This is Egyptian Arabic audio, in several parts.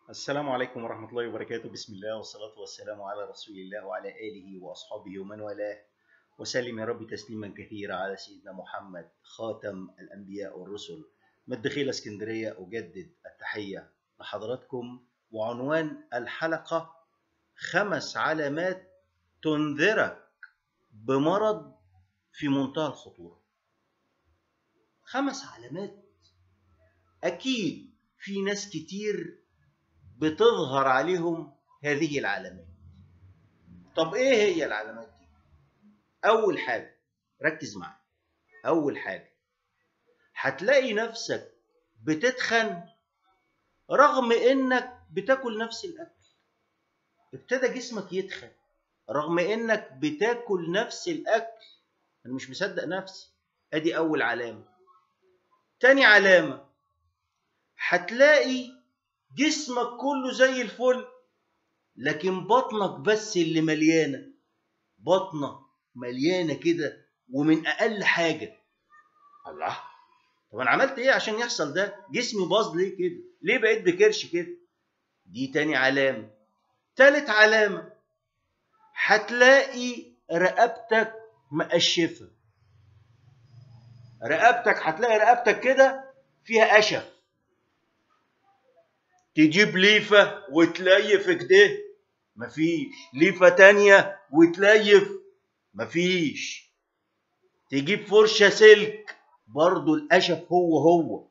السلام عليكم ورحمة الله وبركاته بسم الله والصلاة والسلام على رسول الله وعلى آله وأصحابه ومن والاه وسلم يا رب تسليما كثيرا على سيدنا محمد خاتم الأنبياء والرسل من دخيل اسكندرية أجدد التحية لحضراتكم وعنوان الحلقة خمس علامات تنذرك بمرض في منتهى الخطورة خمس علامات أكيد في ناس كتير بتظهر عليهم هذه العلامات طب ايه هي العلامات دي اول حاجه ركز معايا اول حاجه هتلاقي نفسك بتتخن رغم انك بتاكل نفس الاكل ابتدى جسمك يتخن رغم انك بتاكل نفس الاكل انا مش مصدق نفسي ادي اول علامه تاني علامه هتلاقي جسمك كله زي الفل لكن بطنك بس اللي مليانه بطنك مليانه كده ومن اقل حاجه الله طب انا عملت ايه عشان يحصل ده جسمي باظ ليه كده ليه بقيت بكرش كده دي تاني علامه تالت علامه هتلاقي رقبتك مقشفه رقبتك هتلاقي رقبتك كده فيها قشف تجيب ليفة وتليف كده مفيش ليفة تانية وتليف مفيش تجيب فرشة سلك برضو القشف هو هو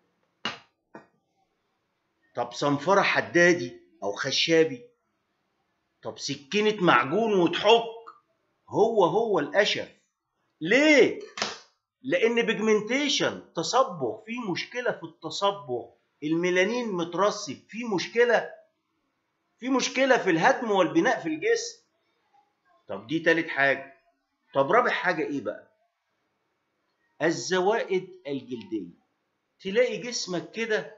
طب صنفرة حدادي أو خشابي طب سكينة معجون وتحك هو هو القشف ليه؟ لأن بيجمنتيشن تصبغ في مشكلة في التصبغ الميلانين مترسب في مشكلة في مشكلة في الهدم والبناء في الجسم طب دي تالت حاجة طب رابع حاجة ايه بقى الزوائد الجلدية تلاقي جسمك كده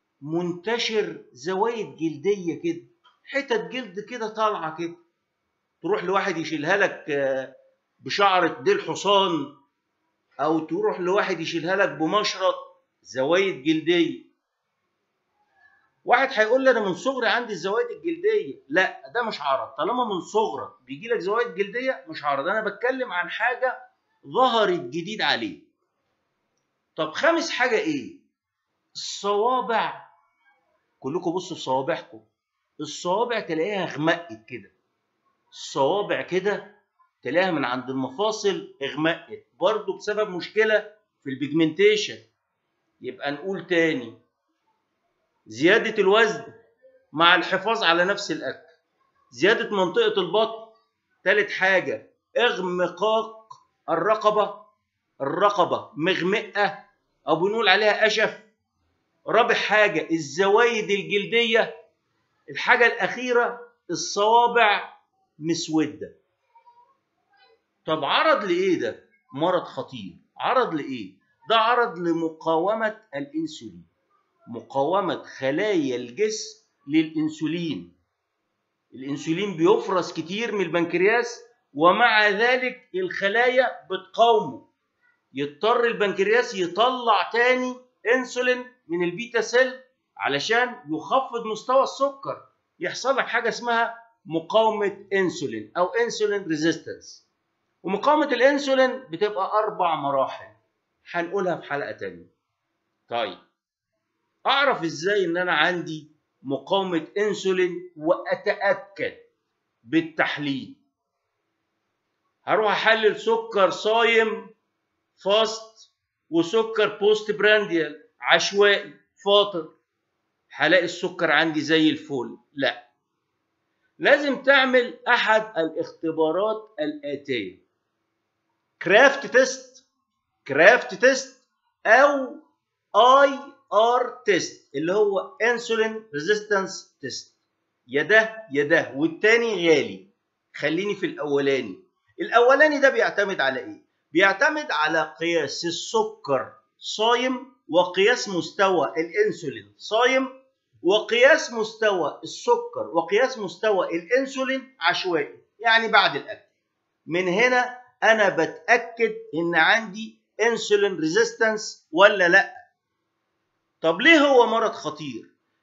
منتشر زوايد جلدية كده حتت جلد كده طالعة كده تروح لواحد يشيلها لك بشعرة ديل حصان او تروح لواحد يشيلها لك بمشرط زوايد جلديه واحد هيقول لي انا من صغري عندي الزوايد الجلديه لا ده مش عرض طالما من صغرك بيجي لك زوايد جلديه مش عرض انا بتكلم عن حاجه ظهرت جديد عليه طب خامس حاجه ايه الصوابع كلكم بصوا في صوابعكم الصوابع تلاقيها غمقت كده الصوابع كده تلاقيها من عند المفاصل اغمقت برضه بسبب مشكله في البيجمنتيشن يبقى نقول تاني زيادة الوزن مع الحفاظ على نفس الأكل زيادة منطقة البطن ثالث حاجة اغمقاق الرقبة الرقبة مغمقة أو بنقول عليها أشف رابع حاجة الزوايد الجلدية الحاجة الأخيرة الصوابع مسودة طب عرض لإيه ده؟ مرض خطير عرض لإيه؟ ده عرض لمقاومة الإنسولين مقاومة خلايا الجسم للإنسولين الإنسولين بيفرز كتير من البنكرياس ومع ذلك الخلايا بتقاومه يضطر البنكرياس يطلع تاني انسولين من البيتا سيل علشان يخفض مستوى السكر يحصل لك حاجه اسمها مقاومه انسولين او انسولين ريزيستنس ومقاومه الانسولين بتبقى اربع مراحل هنقولها في حلقه تانية طيب اعرف ازاي ان انا عندي مقاومه انسولين واتاكد بالتحليل هروح احلل سكر صايم فاست وسكر بوست برانديال عشوائي فاطر هلاقي السكر عندي زي الفل لا لازم تعمل احد الاختبارات الاتيه كرافت تيست كرافت تيست او اي ار تيست اللي هو انسولين ريزيستنس تيست يا ده يا ده والتاني غالي خليني في الاولاني الاولاني ده بيعتمد على ايه بيعتمد على قياس السكر صايم وقياس مستوى الانسولين صايم وقياس مستوى السكر وقياس مستوى الانسولين عشوائي يعني بعد الاكل من هنا انا بتاكد ان عندي انسولين ريزيستنس ولا لا طب ليه هو مرض خطير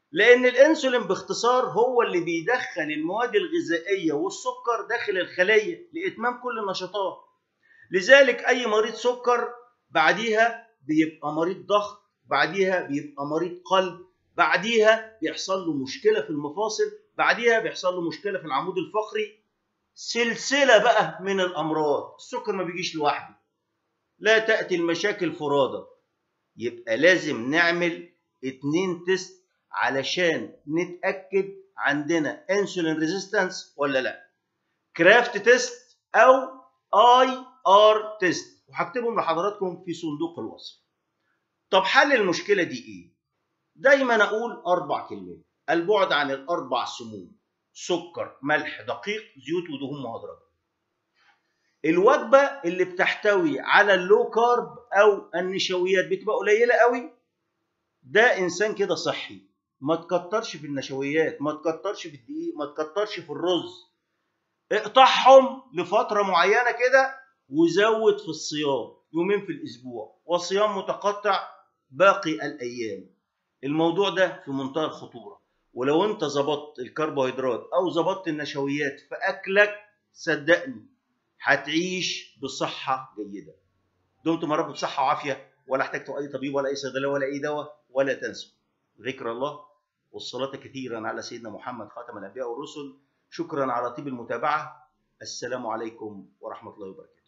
لان الانسولين باختصار هو اللي بيدخل المواد الغذائيه والسكر داخل الخليه لاتمام كل النشاطات لذلك اي مريض سكر بعديها بيبقى مريض ضغط بعديها بيبقى مريض قلب بعديها بيحصل له مشكله في المفاصل بعديها بيحصل له مشكله في العمود الفقري سلسله بقى من الامراض السكر ما بيجيش لوحده لا تاتي المشاكل فرادى يبقى لازم نعمل اتنين تيست علشان نتاكد عندنا انسولين ريزيستنس ولا لا كرافت تيست او اي ار تيست وهكتبهم لحضراتكم في صندوق الوصف طب حل المشكله دي ايه دايما اقول اربع كلمات البعد عن الاربع سموم سكر ملح دقيق زيوت ودهون مهدرجه الوجبه اللي بتحتوي على اللو كارب او النشويات بتبقى قليله قوي ده انسان كده صحي ما تكترش في النشويات ما تكترش في الدقيق ما تكترش في الرز اقطعهم لفتره معينه كده وزود في الصيام يومين في الاسبوع وصيام متقطع باقي الايام الموضوع ده في منتهى الخطوره ولو انت ظبطت الكربوهيدرات او ظبطت النشويات في اكلك صدقني هتعيش بصحه جيده دمتم يا رب بصحه وعافيه ولا احتجتوا اي طبيب ولا اي صيدليه ولا اي دواء ولا تنسوا ذكر الله والصلاه كثيرا على سيدنا محمد خاتم الانبياء والرسل شكرا على طيب المتابعه السلام عليكم ورحمه الله وبركاته